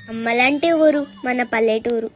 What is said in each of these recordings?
అమ్మలాంటి ఊరు మన పల్లెటూరు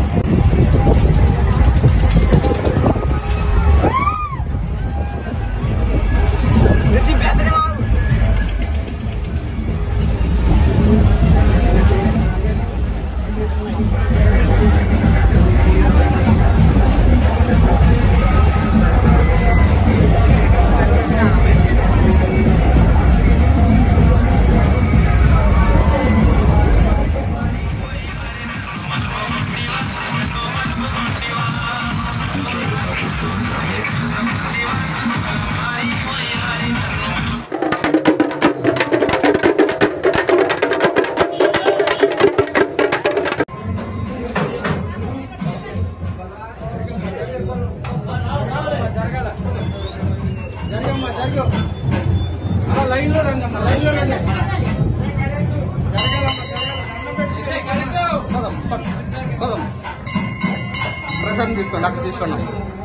జరగమ్మా జరగ అలా లైన్ లో రండి అన్న లైన్ లో రండి జరగాలమ్మా జరగాలి పదం పదం పదం ప్రసాదం తీసుకోండి అక్కడ తీసుకోండి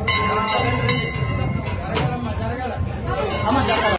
జరగాలమ్మా జరగాల అమ్మ జరగాలి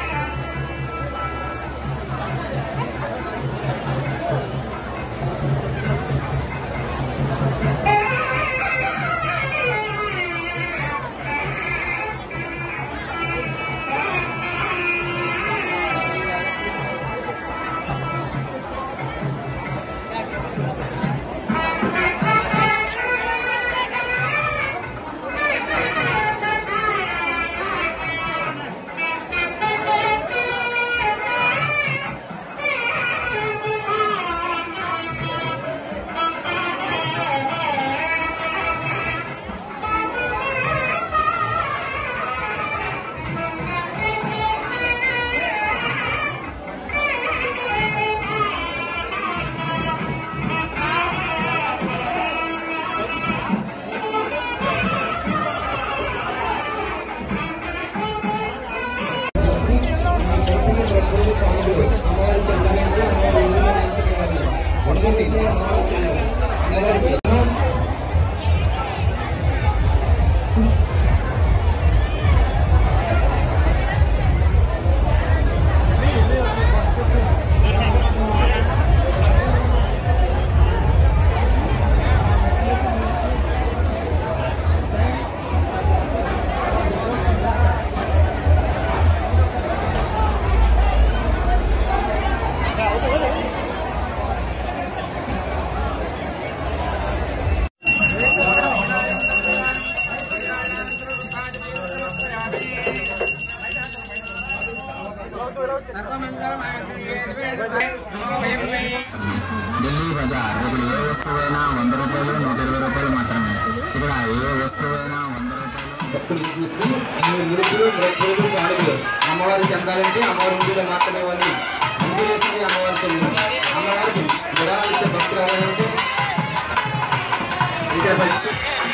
ఢిల్లీ బజార్ ఇక్కడ ఏ వస్తువైనా వంద రూపాయలు నూట ఇరవై రూపాయలు మాత్రమే ఇక్కడ ఏ వస్తువైనా వంద రూపాయలు ముడుపులు ముడుపులు అడుగులు అమ్మవారి చెందాలంటే అమ్మవారి ముందులో మాత్రమే వాళ్ళు ముందు వేసింది అమ్మవారి చెందిన అమ్మవారికి విరాళాలు ఇచ్చే భక్తులు ఎవరంటే ఇదే వచ్చి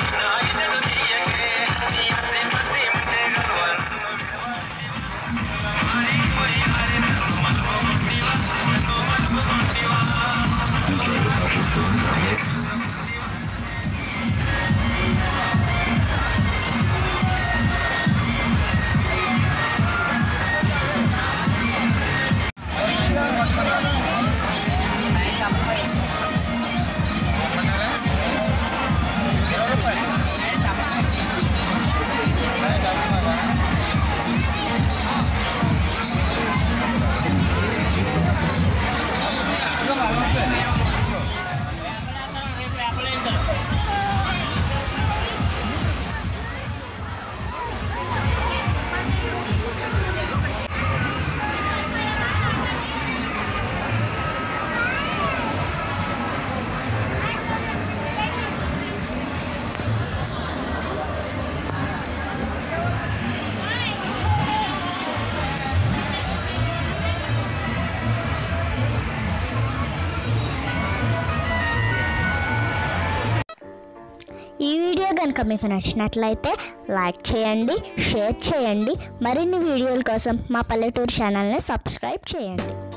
ఈ వీడియో కనుక మీకు నచ్చినట్లయితే లైక్ చేయండి షేర్ చేయండి మరిన్ని వీడియోల కోసం మా పల్లెటూరు ఛానల్ని సబ్స్క్రైబ్ చేయండి